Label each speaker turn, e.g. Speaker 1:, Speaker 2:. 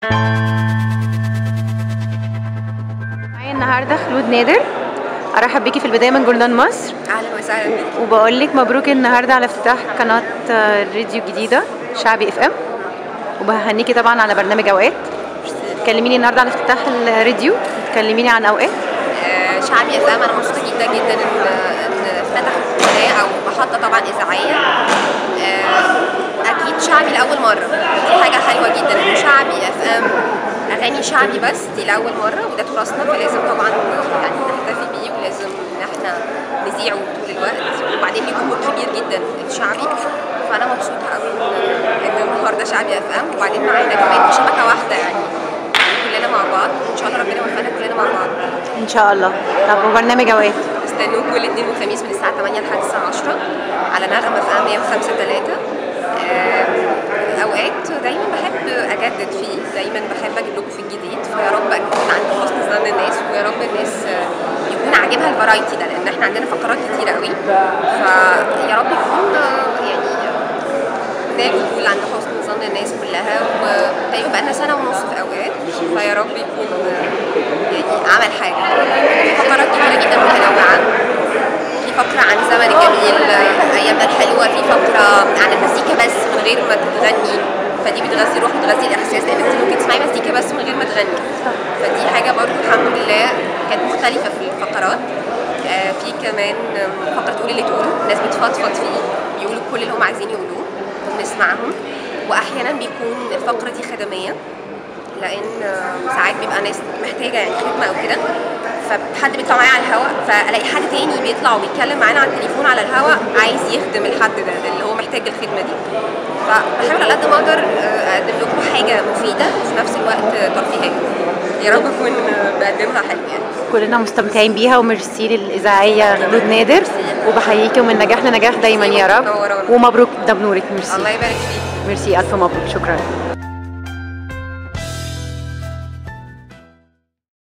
Speaker 1: معايا النهارده خلود نادر ارحب بيكي في البدايه من جولدان مصر
Speaker 2: اهلا وسهلا بيك
Speaker 1: وبقول لك مبروك النهارده على افتتاح قناه آه، راديو جديده شعبي اف ام وبهنيكي طبعا على برنامج اوقات كلميني النهارده عن افتتاح الراديو كلميني عن اوقات
Speaker 2: آه، شعبي اف ام انا مبسوطه جدا جدا ان ان فتح قناه او محطه طبعا اذاعيه آه، اكيد شعبي لاول مره دي حاجه حلوه جدا ان شعبي اف ام اغاني شعبي بس دي لاول مره وده تراثنا فلازم طبعا يعني نحتفي بيه ولازم ان احنا نذيعه طول الوقت وبعدين ليه جمهور كبير جدا الشعبي فانا مبسوطه قوي ان إن النهارده شعبي اف ام وبعدين معانا كمان في شبكه واحده يعني كلنا مع بعض وان شاء الله ربنا يوفقنا كلنا مع بعض
Speaker 1: ان شاء الله طب وبرنامج اوقات
Speaker 2: استنوك كل اثنين وخميس من الساعه 8 لحد الساعه 10 على نغمه في ام 105 3 اوقات دايما بحب اجدد فيه دايما بحب اجيب لكم في الجديد فيا رب اكون عند حسن ظن الناس ويا رب الناس آه، يكون عاجبها الفرايتي ده لان احنا عندنا فقرات كتيره قوي فيا رب يكون آه، يعني ناجي يقول عند حسن ظن الناس كلها وتقريبا بقالنا سنه ونص في اوقات فيا رب يكون آه، يعني عمل حاجه في فقرات كتيره جدا متنوعه في فقرة عن زمن الجميل أيامنا الحلوة في فقرة عن المزيكا بس من غير ما تغني فدي بتغذي الروح بتغذي الإحساس لأن أنت ممكن تسمعي مزيكا بس من غير ما تغني فدي حاجة برضو الحمد لله كانت مختلفة في الفقرات آه، في كمان آم، فقرة تقول اللي تقوله الناس بتفضفض فيه بيقولوا كل اللي هم عايزين يقولوه وبنسمعهم وأحيانا بيكون الفقرة دي خدمية لان آه، ساعات بيبقى ناس محتاجه يعني خدمه او كده فحد بيطلع معايا على الهواء فالاقي حد تاني بيطلع وبيتكلم معانا على التليفون على الهواء عايز يخدم الحد ده اللي هو محتاج الخدمه دي فبحاول على قد ما اقدر آه، اقدم لكم حاجه مفيده وفي نفس الوقت آه، ترفيهيه يا رب اكون آه، بقدمها حلو يعني
Speaker 1: كلنا مستمتعين بيها وميرسي للاذاعيه خلود نادر وبحييكي ومن نجاح لنجاح دايما يا رب
Speaker 2: منورانا.
Speaker 1: ومبروك ده بنورك ميرسي
Speaker 2: الله يبارك فيك
Speaker 1: ميرسي الف مبروك شكرا